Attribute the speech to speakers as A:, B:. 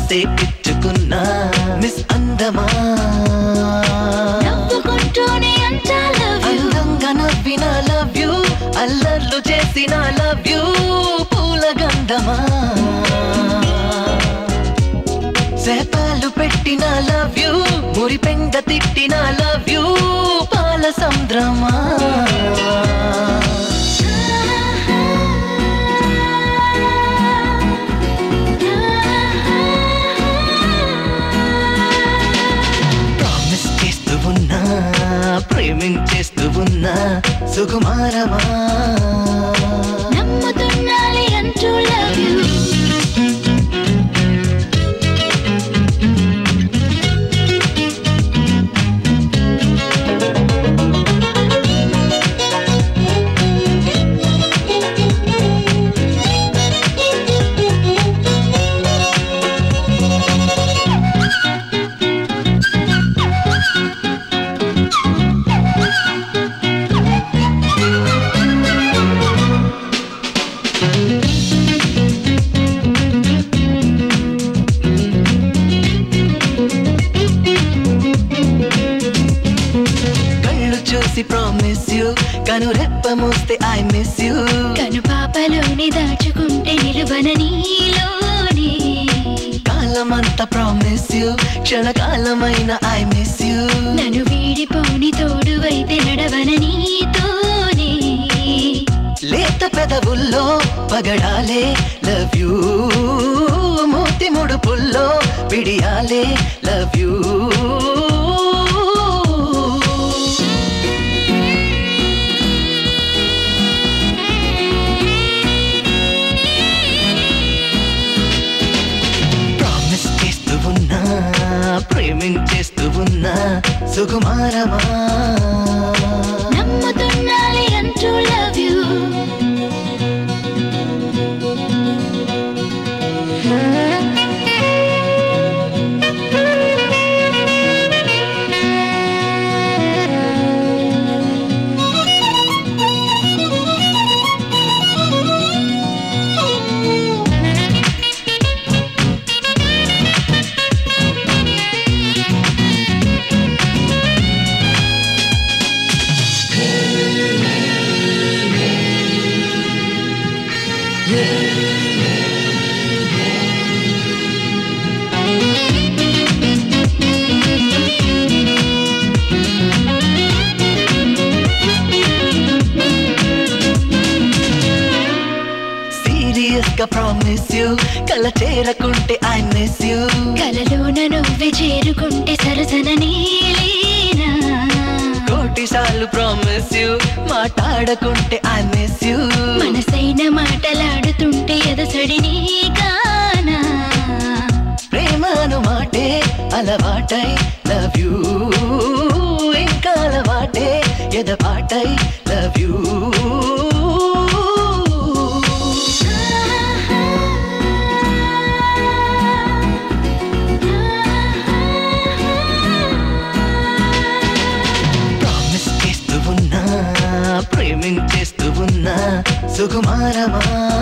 A: శ్వాసే ఇచ్చుకున్నా మిస్ అందమా
B: నవ్వుకుంటూనే అంటా love you.
A: అందంగా నవ్విన లవ్ యూ అల్లర్లు చేసిన లవ్ యూ పూల గంధమా శాపాలు పెట్టిన లవ్ యూ మురి పెండ తిట్టిన లవ్ యూ పాల సంద్రమా ప్రామిస్ చేస్తూ ఉన్నా ప్రేమించేస్తూ ఉన్నా సుకుమారమా
B: నమ్ముతున్నాలే అంటూ love you.
A: కళ్ళు చూసి ప్రామిస్ యూ కను రెప్ప మూస్తే ఐ మిస్ యూ
B: కను పాపలోని దాచుకుంటే నిలువన నీలోనే
A: కాలమంతా ప్రామిస్ యూ క్షణకాలమైన ఐ మిస్ యూ
B: నన్ను వీడిపోని తోడువైతే నడవన నీతోనే
A: లేత పెదవుల్లో పగడాలే లవ్ యూ మూతి ముడుపుల్లో పిడియాలే లవ్ యూ ప్రామిస్ చేస్తూ ఉన్నా ప్రేమించేస్తూ ఉన్నా సుకుమారమా
B: నమ్ముతున్నాలే అంటూ లవ్ యూ
A: సీరియస్ గా ప్రామిస్ యూ కల చేరకుంటే ఐ మిస్ యూ
B: కలలోన నువ్వే చేరుకుంటే సరసన నీలేనా
A: కోటి సార్లు ప్రామిస్ యూ మాట్లాడకుంటే ఐ మిస్ యూ
B: మనసైన మాటలాడుతుంటే ఎదసడి నీ గానా
A: ప్రేమను మాటే అలవాటై లవ్ యూ ఇంకా అలవాటే ఎదపాటై లవ్ యూ ప్రామిస్ చేస్తూ ఉన్నా ప్రేమించేస్తూ ఉన్నా సుకుమారమా